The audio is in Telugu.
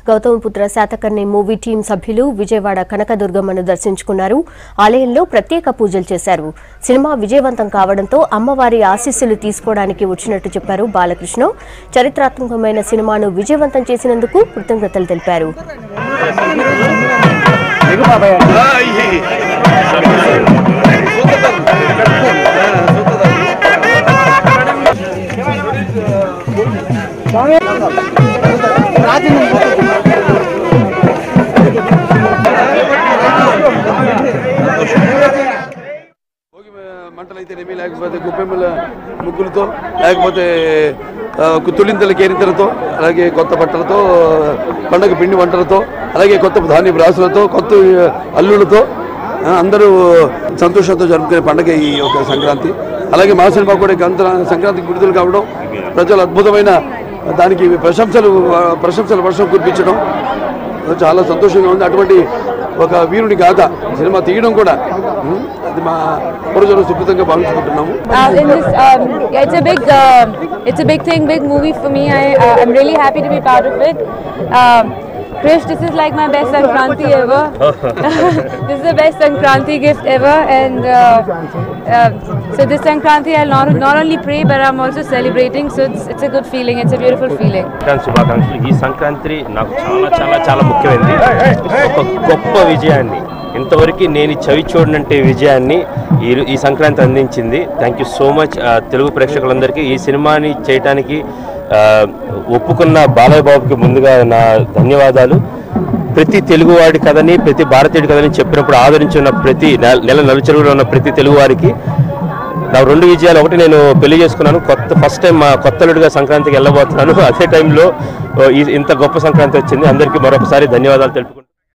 గౌతమపుత్ర శాతకర్ణి మూవీ టీం సభ్యులు విజయవాడ కనకదుర్గమ్మను దర్శించుకున్నారు ఆలయంలో ప్రత్యేక పూజలు చేశారు సినిమా విజయవంతం కావడంతో అమ్మవారి ఆశీస్సులు తీసుకోవడానికి వచ్చినట్టు చెప్పారు బాలకృష్ణ చరిత్రాత్మకమైన సినిమాను విజయవంతం చేసినందుకు కృతజ్ఞతలు తెలిపారు భోగి మంటలు అయితేనేమి లేకపోతే గుప్పెమ్మల ముగ్గులతో లేకపోతే ఆ, తులింతల కేరింతలతో అలాగే కొత్త బట్టలతో పండగ పిండి వంటలతో అలాగే కొత్త ధాన్యపు రాసులతో కొత్త అల్లులతో ఆ, అందరూ సంతోషంతో జరుపుకునే పండగ ఈ యొక్క సంక్రాంతి అలాగే మా సినిమా కూడా గంత సంక్రాంతికి విడుదల కావడం ప్రజలు అద్భుతమైన దానికి ప్రశంసలు ప్రశంసల వర్షం కురిపించడం చాలా సంతోషంగా ఉంది అటువంటి ఒక వీరుని గాథ సినిమా తీయడం కూడా ఉం, అది మా పూర్వజులు సుకృతంగా భావించుకుంటున్నాము Uh, in this, um, yeah, it's a big, uh, it's a big thing, big movie for me. I, uh, I'm really happy to be part of it. Um, Krish, this is like my best Sankranti ever. this is the best Sankranti gift ever, and uh, uh, so this Sankranti I'll not, not only pray, but I'm also celebrating. So it's, it's a good feeling. It's a beautiful feeling. Sankranti శుభాకాంక్షలు ఈ సంక్రాంతి నాకు చాలా చాలా చాలా ముఖ్యమైనది ఒక గొప్ప విజయాన్ని ఇంతవరకు నేను చవి చూడనంటే విజయాన్ని ఈ ఈ సంక్రాంతి అందించింది thank you so much Telugu ప్రేక్షకులందరికీ ఈ సినిమాని చేయటానికి ఆ, ఒప్పుకున్న బాలయ్య బాబుకి ముందుగా నా ధన్యవాదాలు ప్రతి తెలుగువాడి కథని ప్రతి భారతీయుడి కథని చెప్పినప్పుడు ఆదరించున్న ప్రతి నెల నెల నలుచెరుగులో ఉన్న ప్రతి తెలుగువారికి నా రెండు విజయాలు ఒకటి నేను పెళ్లి చేసుకున్నాను కొత్త ఫస్ట్ టైం మా కొత్తలుడిగా సంక్రాంతికి వెళ్ళబోతున్నాను అదే టైంలో ఓ, ఈ- ఇంత గొప్ప సంక్రాంతి వచ్చింది అందరికీ మరొకసారి ధన్యవాదాలు తెలుపుకుంటున్నాను